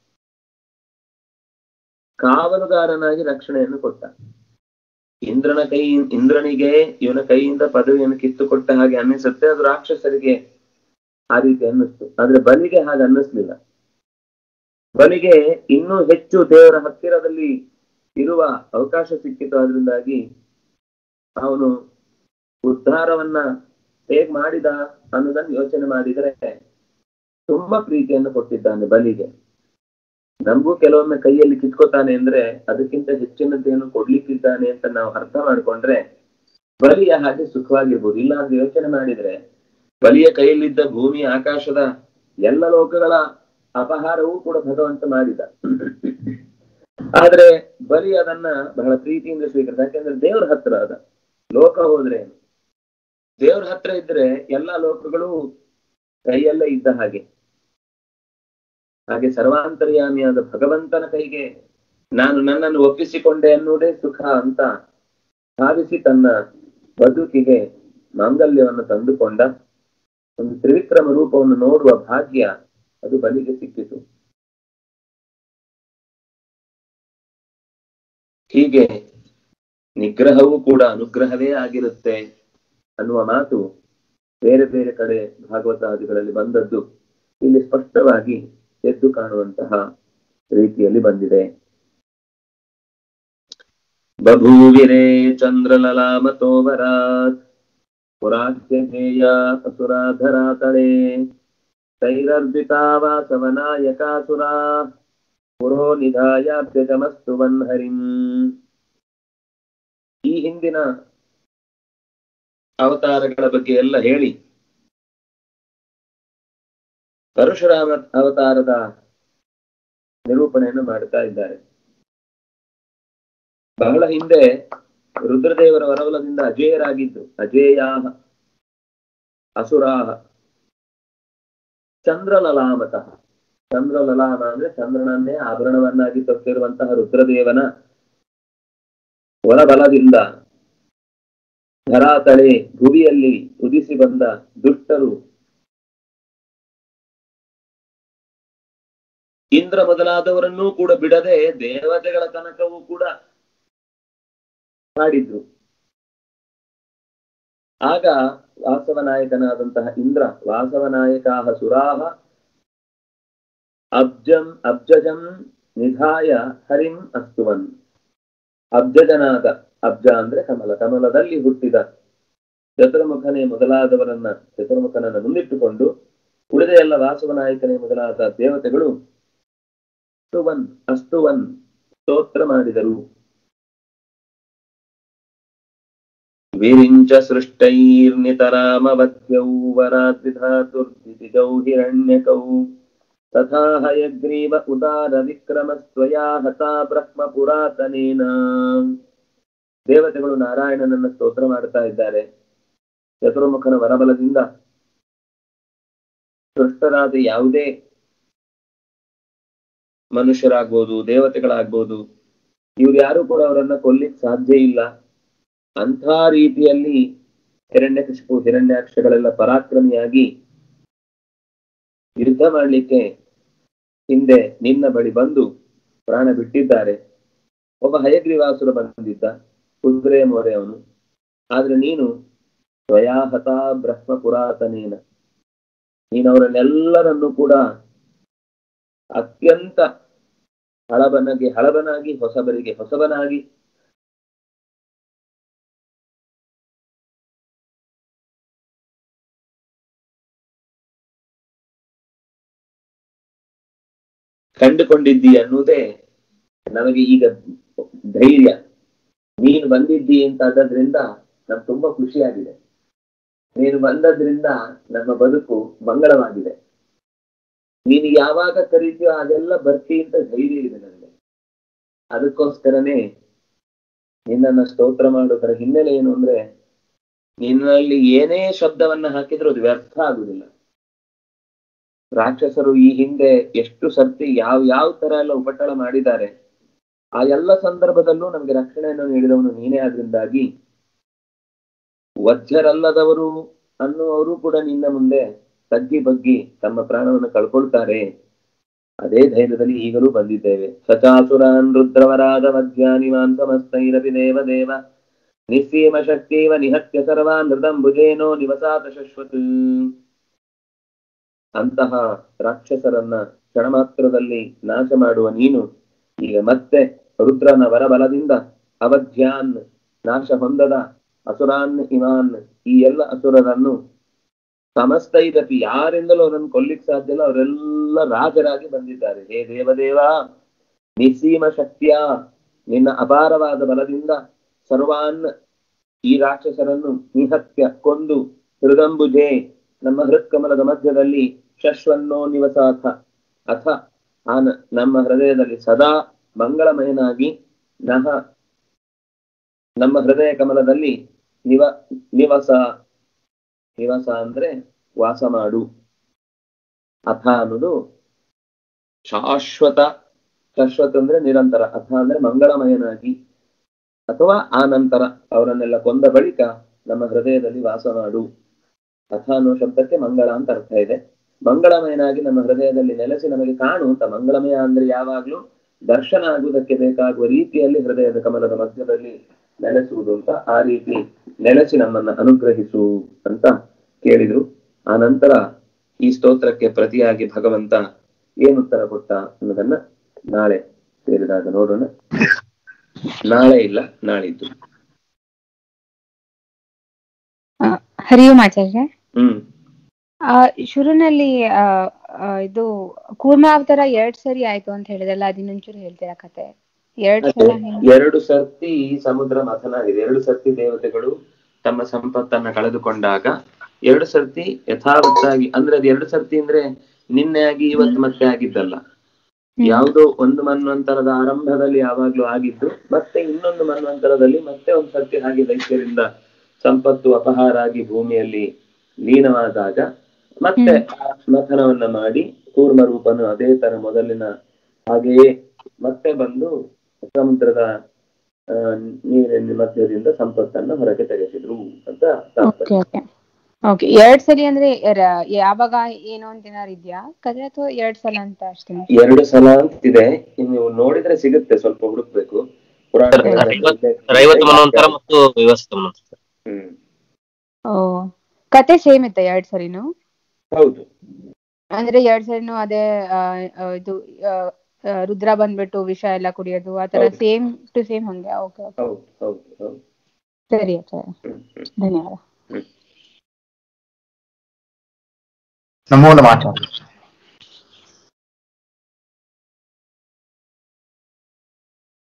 ಕಾವಲುಗಾರನಾಗಿ ರಕ್ಷಣೆಯನ್ನು ಕೊಟ್ಟ ಇಂದ್ರನ ಕೈ ಇಂದ್ರನಿಗೆ ಇವನ ಕೈಯಿಂದ ಪದವಿಯನ್ನು ಕಿತ್ತುಕೊಟ್ಟ ಹಾಗೆ ಅನ್ನಿಸುತ್ತೆ ಅದು ರಾಕ್ಷಸರಿಗೆ ಆ ರೀತಿ ಅನ್ನಿಸ್ತು ಆದ್ರೆ ಬಲಿಗೆ ಹಾಗೆ ಅನ್ನಿಸ್ಲಿಲ್ಲ ಬಲಿಗೆ ಇನ್ನೂ ಹೆಚ್ಚು ದೇವರ ಹತ್ತಿರದಲ್ಲಿ ಇರುವ ಅವಕಾಶ ಸಿಕ್ಕಿತು ಅದರಿಂದಾಗಿ ಅವನು ಉದ್ಧಾರವನ್ನ ಹೇಗ್ ಮಾಡಿದ ಅನ್ನೋದನ್ನ ಯೋಚನೆ ಮಾಡಿದರೆ ತುಂಬಾ ಪ್ರೀತಿಯನ್ನು ಕೊಟ್ಟಿದ್ದಾನೆ ಬಲಿಗೆ ನಮಗೂ ಕೆಲವೊಮ್ಮೆ ಕೈಯಲ್ಲಿ ಕಿತ್ಕೋತಾನೆ ಅಂದ್ರೆ ಅದಕ್ಕಿಂತ ಹೆಚ್ಚಿನದ್ದೇನು ಕೊಡ್ಲಿಕ್ಕಿದ್ದಾನೆ ಅಂತ ನಾವು ಅರ್ಥ ಮಾಡ್ಕೊಂಡ್ರೆ ಬಲಿಯ ಹಾಗೆ ಸುಖವಾಗಿರ್ಬೋದು ಇಲ್ಲ ಅಂತ ಯೋಚನೆ ಮಾಡಿದ್ರೆ ಬಲಿಯ ಕೈಯಲ್ಲಿದ್ದ ಭೂಮಿ ಆಕಾಶದ ಎಲ್ಲ ಲೋಕಗಳ ಅಪಹಾರವೂ ಕೂಡ ಭಗವಂತ ಮಾಡಿದ ಆದ್ರೆ ಬಲಿ ಅದನ್ನ ಬಹಳ ಪ್ರೀತಿಯಿಂದ ಸ್ವೀಕರಿಸ ಯಾಕೆಂದ್ರೆ ದೇವ್ರ ಹತ್ರ ಅದ ಲೋಕ ಹೋದ್ರೆ ಏನು? ದೇವ್ರ ಹತ್ರ ಇದ್ರೆ ಎಲ್ಲಾ ಲೋಕಗಳು ಕೈಯಲ್ಲೇ ಇದ್ದ ಹಾಗೆ ಹಾಗೆ ಸರ್ವಾಂತರ್ಯಾಮಿಯಾದ ಭಗವಂತನ ಕೈಗೆ ನಾನು ನನ್ನನ್ನು ಒಪ್ಪಿಸಿಕೊಂಡೆ ಅನ್ನುವುದೇ ಸುಖ ಅಂತ ಭಾವಿಸಿ ತನ್ನ ಬದುಕಿಗೆ ಮಾಂಗಲ್ಯವನ್ನು ತಂದುಕೊಂಡ ಒಂದು ತ್ರಿವಿಕ್ರಮ ರೂಪವನ್ನು ನೋಡುವ ಭಾಗ್ಯ ಅದು ಬಲಿಗೆ ಸಿಕ್ಕಿತು ಹೀಗೆ ನಿಗ್ರಹವೂ ಕೂಡ ಅನುಗ್ರಹವೇ ಆಗಿರುತ್ತೆ ಅನ್ನುವ ಮಾತು ಬೇರೆ ಬೇರೆ ಕಡೆ ಭಾಗವತಾದಿಗಳಲ್ಲಿ ಬಂದದ್ದು ಇಲ್ಲಿ ಸ್ಪಷ್ಟವಾಗಿ ಎದ್ದು ಕಾಣುವಂತಹ ರೀತಿಯಲ್ಲಿ ಬಂದಿದೆ ಬಭೂವಿರೇ ಚಂದ್ರಲಲಾಮತೋವರಾತ್ ಪುರಾಹ್ಯಜೇಯ ಅಸುರಾಧರಾತಳೆ ತೈರರ್ಜಿತಾವಾಸವನಾಯಕಾಸುರಾ ಪುರೋ ನಿಧಾಯಾಭ್ಯಜಮಸ್ತು ವನ್ಹರಿಂ ಈ ಹಿಂದಿನ ಅವತಾರಗಳ ಬಗ್ಗೆ ಎಲ್ಲ ಹೇಳಿ ಪರಶುರಾಮ ಅವತಾರದ ನಿರೂಪಣೆಯನ್ನು ಮಾಡ್ತಾ ಇದ್ದಾರೆ ಬಹಳ ಹಿಂದೆ ರುದ್ರದೇವರ ವರವಲದಿಂದ ಅಜೇಯರಾಗಿದ್ದು ಅಜೇಯಾಹ ಅಸುರಾಹ ಚಂದ್ರಲಲಾಮತಃ ಚಂದ್ರಲಲಾಮ ಅಂದ್ರೆ ಚಂದ್ರನನ್ನೇ ಆಭರಣವನ್ನಾಗಿ ತೊಟ್ಟಿರುವಂತಹ ರುದ್ರದೇವನ ವರಬಲದಿಂದ ಧರಾತಳೆ ಭುವಿಯಲ್ಲಿ ಉದಿಸಿ ಬಂದ ದುಷ್ಟರು ಇಂದ್ರ ಮೊದಲಾದವರನ್ನೂ ಕೂಡ ಬಿಡದೆ ದೇವತೆಗಳ ತನಕವೂ ಕೂಡ ಮಾಡಿದ್ರು ಆಗ ವಾಸವನಾಯಕನಾದಂತಹ ಇಂದ್ರ ವಾಸವನಾಯಕಾಹ ಸುರಾಹ ಅಬ್ಜಂ ಅಬ್ಜಜಂ ನಿಧಾಯ ಹರಿಂ ಅಸ್ತುವನ್ ಅಬ್ಜಜನಾದ ಅಬ್ಜ ಅಂದ್ರೆ ಕಮಲ ಕಮಲದಲ್ಲಿ ಹುಟ್ಟಿದ ಚತುರ್ಮುಖನೇ ಮೊದಲಾದವರನ್ನ ಚತುರ್ಮುಖನನ್ನ ಮುಂದಿಟ್ಟುಕೊಂಡು ಉಳಿದ ಎಲ್ಲ ವಾಸವನಾಯಕನೇ ಮೊದಲಾದ ದೇವತೆಗಳು ಅಸ್ತುವನ್ ಅಸ್ತುವನ್ ಸ್ತೋತ್ರ ಮಾಡಿದರು ವಿರಿಂಚ ಸೃಷ್ಟೈರ್ನಿತರಾಮವತ್ಯೌ ವರಾದ್ವಿಧಾತುರ್ದಿತಿಜೌ ಹಿರಣ್ಯಕೌ ತಥಾ ಹಯಗ್ರೀವ ಉದಾರ ವಿಕ್ರಮಸ್ತ್ವಯಾ ಹತಾ ಬ್ರಹ್ಮ ಪುರಾತನೇನ ದೇವತೆಗಳು ನಾರಾಯಣನನ್ನ ಸ್ತೋತ್ರ ಮಾಡ್ತಾ ಇದ್ದಾರೆ ಚತುರ್ಮುಖನ ವರಬಲದಿಂದ ಸೃಷ್ಟರಾದ ಯಾವುದೇ ಮನುಷ್ಯರಾಗ್ಬೋದು ದೇವತೆಗಳಾಗ್ಬೋದು ಇವ್ರು ಯಾರು ಕೂಡ ಅವರನ್ನ ಕೊಲ್ಲಿಕ್ ಸಾಧ್ಯ ಇಲ್ಲ ಅಂಥ ರೀತಿಯಲ್ಲಿ ಹಿರಣ್ಯಕಶಿಪು ಹಿರಣ್ಯಾಕ್ಷಗಳೆಲ್ಲ ಪರಾಕ್ರಮಿಯಾಗಿ ಯುದ್ಧ ಮಾಡ್ಲಿಕ್ಕೆ ಹಿಂದೆ ನಿನ್ನ ಬಳಿ ಬಂದು ಪ್ರಾಣ ಬಿಟ್ಟಿದ್ದಾರೆ ಒಬ್ಬ ಹಯಗ್ರೀವಾಸುರ ಬಂದಿದ್ದ ಕುದುರೆ ಮೊರೆ ಅವನು ಆದ್ರೆ ನೀನು ಸ್ವಯಾಹತ ಬ್ರಹ್ಮ ಪುರಾತನೇನ ನೀನು ಅವರನ್ನೆಲ್ಲರನ್ನೂ ಕೂಡ ಅತ್ಯಂತ ಹಳಬನಾಗಿ ಹಳಬನಾಗಿ ಹೊಸಬರಿಗೆ ಹೊಸಬನಾಗಿ ಕಂಡುಕೊಂಡಿದ್ದಿ ಅನ್ನುವುದೇ ನಮಗೆ ಈಗ ಧೈರ್ಯ ನೀನು ಬಂದಿದ್ದಿ ಅಂತ ಅದದ್ರಿಂದ ನಮ್ಗೆ ತುಂಬಾ ಖುಷಿಯಾಗಿದೆ ನೀನು ಬಂದದ್ರಿಂದ ನಮ್ಮ ಬದುಕು ಮಂಗಳವಾಗಿದೆ ನೀನು ಯಾವಾಗ ಕರೀತೀಯೋ ಅದೆಲ್ಲ ಬರ್ತಿ ಅಂತ ಧೈರ್ಯ ಇದೆ ನನಗೆ ಅದಕ್ಕೋಸ್ಕರನೇ ನಿನ್ನನ್ನ ಸ್ತೋತ್ರ ಮಾಡೋದರ ಹಿನ್ನೆಲೆ ಏನು ಅಂದ್ರೆ ನಿನ್ನಲ್ಲಿ ಏನೇ ಶಬ್ದವನ್ನ ಹಾಕಿದ್ರೂ ಅದು ವ್ಯರ್ಥ ಆಗುದಿಲ್ಲ ರಾಕ್ಷಸರು ಈ ಹಿಂದೆ ಎಷ್ಟು ಸರ್ತಿ ಯಾವ ಯಾವ ತರ ಎಲ್ಲ ಉಪಟಳ ಮಾಡಿದ್ದಾರೆ ಆ ಎಲ್ಲ ಸಂದರ್ಭದಲ್ಲೂ ನಮ್ಗೆ ರಕ್ಷಣೆಯನ್ನು ನೀಡಿದವನು ನೀನೇ ಆದ್ರಿಂದಾಗಿ ವಜ್ರರಲ್ಲದವರು ಅನ್ನುವರು ಕೂಡ ನಿನ್ನ ಮುಂದೆ ತಗ್ಗಿ ಬಗ್ಗಿ ತಮ್ಮ ಪ್ರಾಣವನ್ನು ಕಳ್ಕೊಳ್ತಾರೆ ಅದೇ ಧೈರ್ಯದಲ್ಲಿ ಈಗಲೂ ಬಂದಿದ್ದೇವೆ ಸಚಾಸುರಾನ್ ರುದ್ರವರಾದ ಮಧ್ಯಾನಿಮಾನ್ ಸಮಸ್ತೈರಪಿ ದೇವ ದೇವ ನಿಸ್ಸೀಮ ಶಕ್ತಿವ ನಿಹತ್ಯ ಸರ್ವಾನ್ ಹೃದಂಬುಜೇನೋ ನಿವಸಾತ ಶಶ್ವತ್ ಅಂತಹ ರಾಕ್ಷಸರನ್ನ ಕ್ಷಣ ಮಾತ್ರದಲ್ಲಿ ನಾಶ ಮಾಡುವ ನೀನು ಈಗ ಮತ್ತೆ ರುದ್ರನ ವರಬಲದಿಂದ ಅವಧ್ಯಾನ್ ನಾಶ ಹೊಂದದ ಅಸುರಾನ್ ಇಮಾನ್ ಈ ಎಲ್ಲ ಅಸುರರನ್ನು ಸಮಸ್ತೈರಪಿ ಯಾರಿಂದಲೂ ಅವರನ್ನು ಕೊಲ್ಲಿಕ್ ಸಾಧ್ಯ ಇಲ್ಲ ಅವರೆಲ್ಲ ರಾಜರಾಗಿ ಬಂದಿದ್ದಾರೆ ಹೇ ದೇವದೇವ ನಿಸ್ಸೀಮ ಶಕ್ತಿಯ ನಿನ್ನ ಅಪಾರವಾದ ಬಲದಿಂದ ಸರ್ವಾನ್ ಈ ರಾಕ್ಷಸರನ್ನು ನಿಹತ್ಯ ಕೊಂದು ಹೃದಂಬುಜೆ ನಮ್ಮ ಹೃತ್ಕಮಲದ ಮಧ್ಯದಲ್ಲಿ ಶಶ್ವನ್ನೋ ನಿವಸಾಥ ಅಥ ಆ ನ- ನಮ್ಮ ಹೃದಯದಲ್ಲಿ ಸದಾ ಮಂಗಳಮಯನಾಗಿ ನಹ ನಮ್ಮ ಹೃದಯ ಕಮಲದಲ್ಲಿ ನಿವ ನಿವಸ ನಿವಾಸ ಅಂದ್ರೆ ವಾಸ ಮಾಡು ಅಥ ಅನ್ನೋದು ಶಾಶ್ವತ ಶಾಶ್ವತ ಅಂದ್ರೆ ನಿರಂತರ ಅಥ ಅಂದ್ರೆ ಮಂಗಳಮಯನಾಗಿ ಅಥವಾ ಆ ನಂತರ ಅವರನ್ನೆಲ್ಲ ಕೊಂದ ಬಳಿಕ ನಮ್ಮ ಹೃದಯದಲ್ಲಿ ವಾಸ ಮಾಡು ಅಥ ಅನ್ನೋ ಶಬ್ದಕ್ಕೆ ಮಂಗಳ ಅಂತ ಅರ್ಥ ಇದೆ ಮಂಗಳಮಯನಾಗಿ ನಮ್ಮ ಹೃದಯದಲ್ಲಿ ನೆಲೆಸಿ ನಮಗೆ ಕಾಣು ಅಂತ ಮಂಗಳಮಯ ಅಂದ್ರೆ ಯಾವಾಗ್ಲೂ ದರ್ಶನ ಆಗುವುದಕ್ಕೆ ಬೇಕಾಗುವ ರೀತಿಯಲ್ಲಿ ಹೃದಯದ ಕಮಲದ ಮಧ್ಯದಲ್ಲಿ ನೆಲೆಸುವುದು ಅಂತ ಆ ರೀತಿ ನೆಲೆಸಿ ನಮ್ಮನ್ನ ಅನುಗ್ರಹಿಸು ಅಂತ ಕೇಳಿದ್ರು ಆ ನಂತರ ಈ ಸ್ತೋತ್ರಕ್ಕೆ ಪ್ರತಿಯಾಗಿ ಭಗವಂತ ಏನು ಉತ್ತರ ಕೊಟ್ಟ ಅನ್ನೋದನ್ನ ನಾಳೆ ಸೇರಿದಾಗ ನೋಡೋಣ ನಾಳೆ ಇಲ್ಲ ನಾಳಿದ್ದು ಆ, ಹರಿ ಓಂ ಆಚಾರ್ಯ ಹ್ಮ್ ಆ, ಶುರುನಲ್ಲಿ ಆ, ಆ, ಇದು ಕೂರ್ಮಾವತಾರ ಎರಡ್ ಸರಿ ಆಯ್ತು ಅಂತ ಹೇಳಿದಲ್ಲ ಅದಿನ್ನೊಂಚೂರು ಹೇಳ್ತೀರಾ ಕತೆ ಎರಡ್ ಸಲ ಹೆಂಗೆ? ಎರಡು ಸರ್ತಿ ಸಮುದ್ರ ಮಥನ ಆಗಿದೆ ಎರಡು ಸರ್ತಿ ದೇವತೆಗಳು ತಮ್ಮ ಸಂಪತ್ತನ್ನ ಕಳೆದುಕೊಂಡಾಗ ಎರಡು ಸರ್ತಿ ಯಥಾವತ್ತಾಗಿ ಅಂದ್ರೆ ಅದು ಎರಡು ಸರ್ತಿ ಅಂದ್ರೆ ನಿನ್ನೆ ಆಗಿ ಇವತ್ತು ಮತ್ತೆ ಆಗಿದ್ದಲ್ಲ ಹ್ಮ್. ಯಾವುದೋ ಒಂದು ಮನ್ವಂತರದ ಆರಂಭದಲ್ಲಿ ಯಾವಾಗ್ಲೂ ಆಗಿದ್ದು ಮತ್ತೆ ಇನ್ನೊಂದು ಮನ್ವಂತರದಲ್ಲಿ ಮತ್ತೆ ಒಂದ್ ಸರ್ತಿ ಹಾಗೆ ದೈತ್ಯರಿಂದ ಸಂಪತ್ತು ಅಪಹಾರ ಆಗಿ ಭೂಮಿಯಲ್ಲಿ ಲೀನವಾದಾಗ ಮತ್ತೆ ಆ ಮಥನವನ್ನ ಮಾಡಿ ಕೂರ್ಮ ರೂಪನು ಅದೇ ತರ ಮೊದಲಿನ ಹಾಗೆಯೇ ಮತ್ತೆ ಬಂದು ಸಮುದ್ರದ ಆ, ನೀರಿನ ಮಧ್ಯದಿಂದ ಸಂಪತ್ತನ್ನ ಹೊರಗೆ ತೆಗೆಸಿದ್ರು ಅಂತ ತಾತ್ಪರ್ಯ ಓಕೆ ಓಕೆ ಓಕೆ ಎರಡ್ ಸರಿ ಅಂದ್ರೆ ಎರ- ಯಾವಾಗ ಏನು ಅಂತ ಏನಾರು ಇದ್ಯಾ ಕತೆ ಅಥವಾ ಎರಡ್ ಸಲ ಅಂತ ಅಷ್ಟೇ ಎರಡು ಸಲ ಅಂತಿದೆ ಇನ್ನು ನೀವು ನೋಡಿದ್ರೆ ಸಿಗುತ್ತೆ ಸ್ವಲ್ಪ ಹುಡುಕ್ಬೇಕು ಪುರಾಣಗಳಲ್ಲಿ ಐವತ್ತು ಮನೋಂತರ ಮತ್ತು ವಿವಸ್ತ ಮನೋಂತರ ಹ್ಮ್ ಓ ಕತೆ ಸೇಮ್ ಇತ್ತ ಎರಡ್ ಸರಿನು ಹೌದು ಅಂದ್ರೆ ಎರಡ್ ಸರಿನು ಅದೇ ಆ, ಆ, ಇದು ಆ, ಆ, ರುದ್ರ ಬಂದ್ಬಿಟ್ಟು ವಿಷ ಎಲ್ಲ ಕುಡಿಯೋದು ಆತರ ಹೌದು. ಸೇಮ್ ಟು ಸೇಮ್ ಹಂಗೆ ಓಕೆ ಓಕೆ ಹೌದು ಹೌದು ಹೌದು ಸರಿ ಆಚಾರ್ಯ ಹ್ಮ್ ಹ್ಮ್ ಧನ್ಯವಾದ ನಮೋ ನಮಾಚಾರ್ಯ